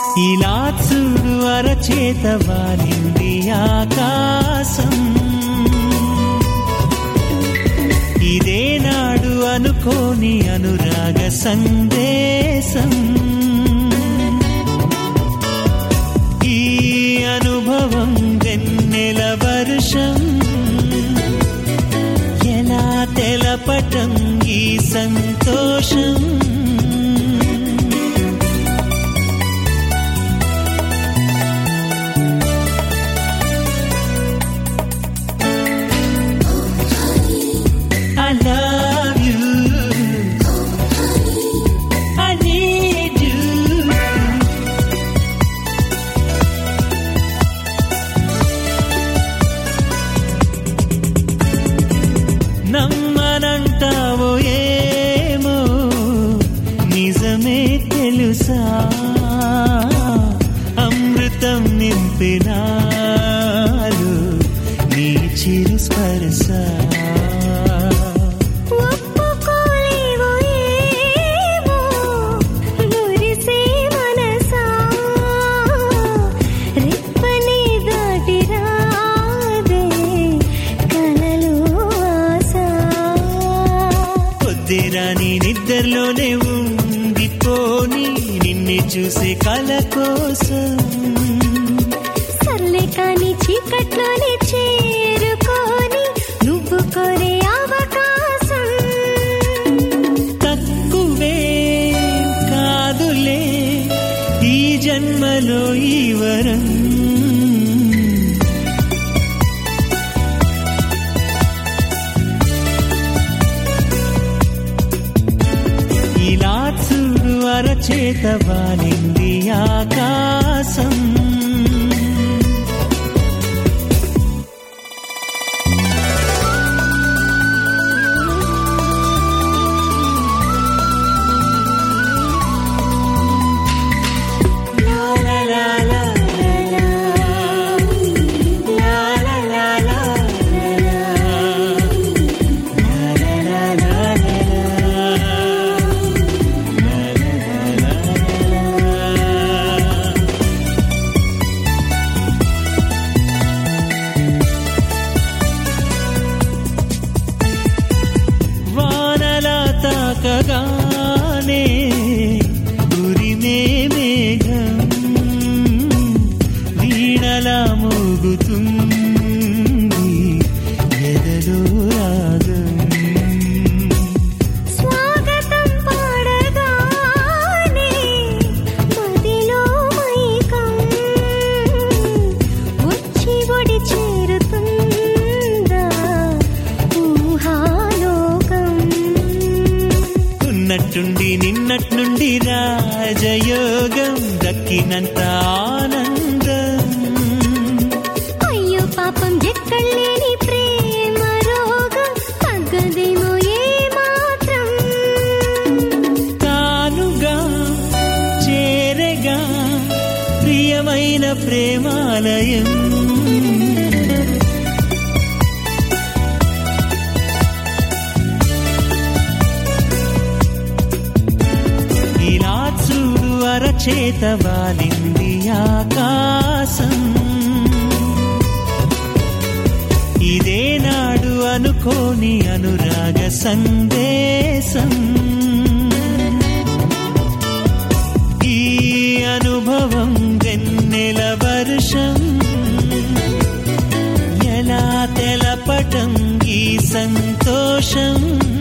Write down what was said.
ఇలా చూడు అరచేత వాలింది ఆకాశం ఇదే నాడు అనుకోని అనురాగ సందేశం ఈ అనుభవం వెన్నెల వర్షం ఎలా తెలపటం ఈ సంతోషం I love you. I need you. నమ్మనంటావో ఏమో నిజమే తెలుసా అమృతం నింపినాలు నీ చిరు స్పర్శ ఒప్పుకోలేవో ఏమో మురిసే మనసా రెప్పని దాటి రాదే కలలు ఆశ పొద్దురాని నిద్రలోనే ఉండిపోని నిన్నే చూసే కల కోసం సర్లే కాని చీకట్లోనే చేరుకొని నువ్వు కోరే అవకాశం తక్కువే కాదులే ఈ జన్మలో ఈ వరం ఇలా చూడు అరచేత వాలింది ఆకాశం La la la la la la. La la la la la la. La la la la la la. La la la la la. వానలా తాకగానే గురిమే మేఘం వీణలా మోగుతుంది ఎదలో రాగం స్వాగతం పాడగానే మదిలో మైకం వచ్చి ఒడి చేరుతుందా ఊహాలోకం ఉన్నట్టుండి నిన్నట్నుండి రాజయోగం దక్కినంత ఆనందం అయ్యో పాపం ఎక్కడలేని ప్రేమ రోగం తగ్గదేమో ఏ మాత్రం తానుగా చేరగా ప్రియమైన ప్రేమాలయం ఇలా చూడు అరచేత వాలింది ఆకాశం ఇదే నాడు అనుకోని అనురాగ సందేశం ఈ అనుభవం వెన్నెల వర్షం ఎలా తెలపటం ఈ సంతోషం